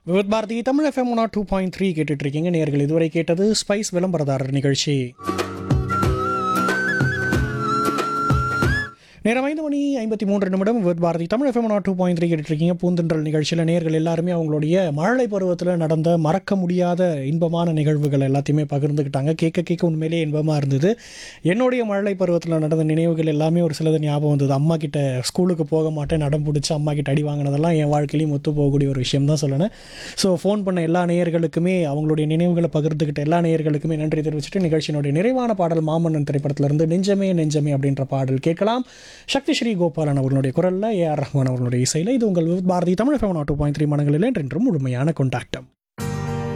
விவத் Bharati Tamil FM one two point three கேட்டுட்டு இருக்கீங்க நேர்கள் இதுவரை கேட்டது ஸ்பைஸ் விளம்பரதாரர் நிகழ்ச்சி நேரம் ஐந்து மணி ஐம்பத்தி மூன்று நிமிடம் Vividh Bharati Tamil FM two point three கேட்டுருக்கீங்க பூந்தென்றல் நிகழ்ச்சியில் நேர்கள் எல்லாருமே அவங்களுடைய மழலை பருவத்தில் நடந்த மறக்க முடியாத இன்பமான நிகழ்வுகள் எல்லாத்தையுமே பகிர்ந்துக்கிட்டாங்க கேட்க கேட்க உண்மையிலேயே இன்பமாக இருந்தது என்னுடைய மழலை பருவத்தில் நடந்த நினைவுகள் எல்லாமே ஒரு சிலது ஞாபகம் வந்தது அம்மா கிட்ட ஸ்கூலுக்கு போக மாட்டேன் நடம் பிடிச்சி அம்மா கிட்ட அடி வாங்கினதெல்லாம் என் வாழ்க்கையிலையும் ஒத்து போகக்கூடிய ஒரு விஷயம் தான் சொல்லணும் ஸோ ஃபோன் பண்ண எல்லா நேயர்களுக்குமே அவங்களுடைய நினைவுகளை பகிர்ந்துக்கிட்ட எல்லா நேயர்களுக்குமே நன்றி தெரிவிச்சுட்டு நிகழ்ச்சியினுடைய நிறைவான பாடல் மாமன்னன் திரைப்படத்திலிருந்து நெஞ்சமே நெஞ்சமே அப்படின்ற பாடல் கேட்கலாம் சக்தி ஸ்ரீ கோபாலன் அவர்களுடைய குரலில் ஏ ஆர் ரஹ்மான் அவர்களுடைய இசையில் இது உங்கள் பாரதி தமிழ் ஃபேவன் டூ பாயிண்ட் த்ரீ மனங்களில் என்றென்றும் முழுமையான கொண்டாட்டம்